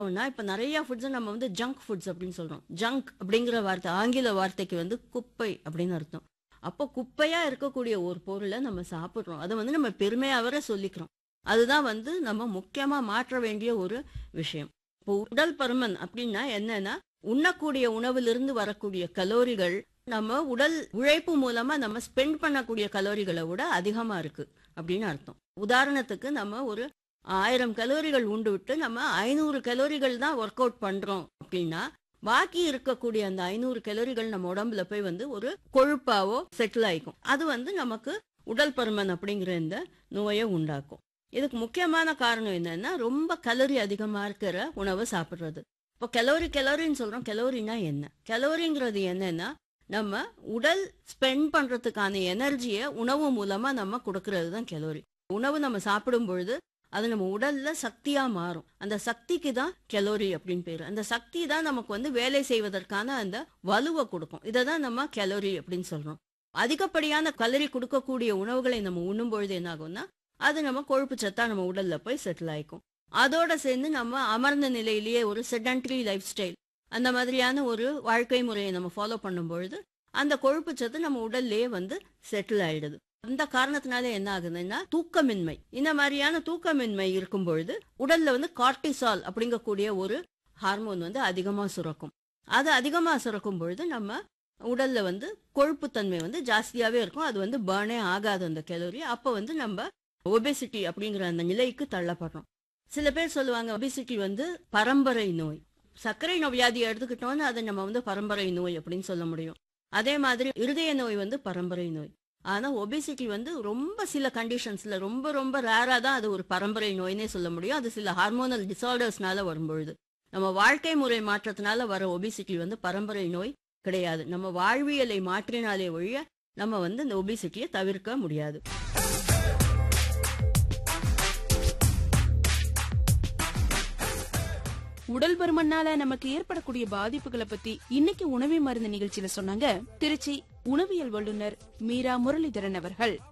னா, இப்ப நிறைய ஃபுட்ஸ் நம்ம வந்து ஜங்க் ஃபுட்ஸ் அப்படின்னு சொல்றோம் ஜங்க் அப்படிங்கிற வார்த்தை ஆங்கில வார்த்தைக்கு வந்து குப்பை அப்படின்னு அர்த்தம் அப்போ குப்பையா இருக்கக்கூடிய ஒரு பொருளை நம்ம சாப்பிடுறோம் அதை வந்து நம்ம பெருமையா வர சொல்லிக்கிறோம் அதுதான் வந்து நம்ம முக்கியமா மாற்ற வேண்டிய ஒரு விஷயம் இப்போ உடல் பருமன் அப்படின்னா என்னன்னா உண்ணக்கூடிய உணவிலிருந்து வரக்கூடிய கலோரிகள் நம்ம உடல் உழைப்பு மூலமா நம்ம ஸ்பெண்ட் பண்ணக்கூடிய கலோரிகளை விட அதிகமா இருக்கு அப்படின்னு அர்த்தம் உதாரணத்துக்கு நம்ம ஒரு ஆயிரம் கலோரிகள் உண்டு விட்டு நம்ம ஐநூறு கலோரிகள் தான் ஒர்க் அவுட் பண்றோம் அப்படின்னா பாக்கி இருக்கக்கூடிய அந்த ஐநூறு கலோரிகள் நம்ம உடம்புல போய் வந்து ஒரு கொழுப்பாவோ செட்டில் ஆயிக்கும் அது வந்து நமக்கு உடல் பருமன் அப்படிங்கிற இந்த நோயை உண்டாக்கும் இதுக்கு முக்கியமான காரணம் என்னன்னா ரொம்ப கலோரி அதிகமா இருக்கிற உணவை சாப்பிடுறது இப்போ கலோரி கலோரின்னு சொல்றோம் கலோரினா என்ன கலோரிங்கிறது என்னன்னா நம்ம உடல் ஸ்பெண்ட் பண்றதுக்கான எனர்ஜியை உணவு மூலமா நம்ம கொடுக்கறது தான் கலோரி உணவு நம்ம சாப்பிடும் பொழுது அது நம்ம உடல்ல சக்தியா மாறும் அந்த சக்திக்கு தான் கலோரி அப்படின்னு பேரு அந்த சக்தி தான் நமக்கு வந்து வேலை செய்வதற்கான அந்த வலுவை கொடுக்கும் இதை தான் நம்ம கலோரி அப்படின்னு சொல்றோம் அதிகப்படியான கலரி கொடுக்கக்கூடிய உணவுகளை நம்ம உண்ணும் பொழுது என்ன ஆகும்னா அது நம்ம கொழுப்பு சத்தா நம்ம உடல்ல போய் செட்டில் ஆயிக்கும் அதோட சேர்ந்து நம்ம அமர்ந்த நிலையிலேயே ஒரு செடன்டரி லைஃப் ஸ்டைல் அந்த மாதிரியான ஒரு வாழ்க்கை முறையை நம்ம ஃபாலோ பண்ணும் பொழுது அந்த கொழுப்பு சத்து நம்ம உடல்லையே வந்து செட்டில் ஆயிடுது அந்த காரணத்தினால என்ன ஆகுதுன்னா தூக்கமின்மை இந்த மாதிரியான தூக்கமின்மை இருக்கும் பொழுது உடல்ல வந்து கார்டிசால் அப்படிங்கக்கூடிய ஒரு ஹார்மோன் வந்து அதிகமா சுரக்கும் அது அதிகமா சுரக்கும் பொழுது நம்ம உடல்ல வந்து கொழுப்புத்தன்மை வந்து ஜாஸ்தியாவே இருக்கும் அது வந்து பேர்னே ஆகாது அந்த கலோரி அப்போ வந்து நம்ம ஒபேசிட்டி அப்படிங்கிற அந்த நிலைக்கு தள்ளப்படுறோம் சில பேர் சொல்லுவாங்க ஒபேசிட்டி வந்து பரம்பரை நோய் சர்க்கரை நோய் வியாதியை எடுத்துக்கிட்டோம்னு அதை நம்ம வந்து பரம்பரை நோய் அப்படின்னு சொல்ல முடியும் அதே மாதிரி இருதய நோய் வந்து பரம்பரை நோய் ஆனா ஒபேசிட்டி வந்து ரொம்ப சில கண்டிஷன்ஸ்ல ரொம்ப ரொம்ப ரேரா தான் அது ஒரு பரம்பரை நோய்னே சொல்ல முடியும் அது சில ஹார்மோனல் டிசார்டர்ஸ்னால வரும்பொழுது நம்ம வாழ்க்கை முறை மாற்றத்தினால வர ஒபிசிட்டி வந்து பரம்பரை நோய் கிடையாது நம்ம வாழ்வியலை மாற்றினாலே ஒழிய நம்ம வந்து இந்த ஒபிசிட்டியை தவிர்க்க முடியாது உடல் பருமனால நமக்கு ஏற்படக்கூடிய பாதிப்புகளை பத்தி இன்னைக்கு உணவே மருந்து நிகழ்ச்சியில சொன்னாங்க திருச்சி உணவியல் வல்லுநர் மீரா முரளிதரன் அவர்கள்